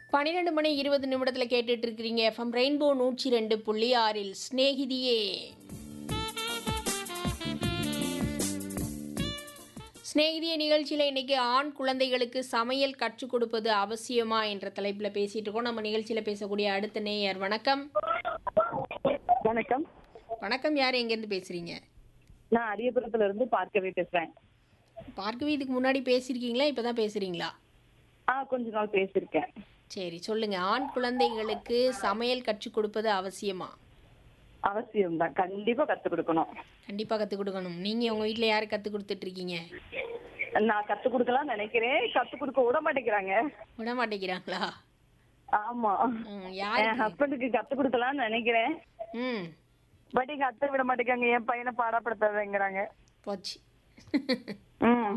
பன்னிரெண்டு மணி இருபது நிமிடத்தில் கேட்டுட்டு இருக்கிறீங்க எஃப்எம் ரெயின்போ நூற்றி ரெண்டு புள்ளி ஆறில் ஸ்நேகிதியே ஸ்நேகிதிய நிகழ்ச்சியில் இன்னைக்கு ஆண் குழந்தைகளுக்கு சமையல் கற்றுக் கொடுப்பது அவசியமா என்ற தலைப்பில் பேசிட்டு இருக்கோம் நம்ம நிகழ்ச்சியில் பேசக்கூடிய அடுத்த நேயர் வணக்கம் வணக்கம் வணக்கம் யார் எங்கேருந்து பேசுறீங்க நான் அரியபுரத்துல இருந்து பார்க்கவே பேசுறேன் பார்க்கவே இதுக்கு முன்னாடி பேசியிருக்கீங்களா இப்போ தான் பேசுறீங்களா ஆ கொஞ்ச நாள் பேசியிருக்கேன் சரி சொல்லுங்க ஆண் குழந்தைகளுக்கு சமையல் கற்றுக் கொடுப்பது அவசியமா அவசியம் தான் கண்டிப்பா கத்து கொடுக்கணும் கண்டிப்பாக கற்றுக் கொடுக்கணும் நீங்கள் உங்கள் வீட்டில் யார் கற்றுக் கொடுத்துட்ருக்கீங்க நான் கத்து கொடுக்கலாம் நினைக்கிறேன் கத்து கொடுக்க விட மாட்டேங்கிறாங்க விட மாட்டேங்கிறாங்களா ஆமா ம், யாரு என் ஹஸ்பண்டுக்கு கத்து கொடுக்கலாம்னு நினைக்கிறேன் ம் பட் எங்க அத்தை விட மாட்டேங்கிறாங்க என் பையனை பாடப்படுத்தாதேங்கிறாங்க போச்சு ம்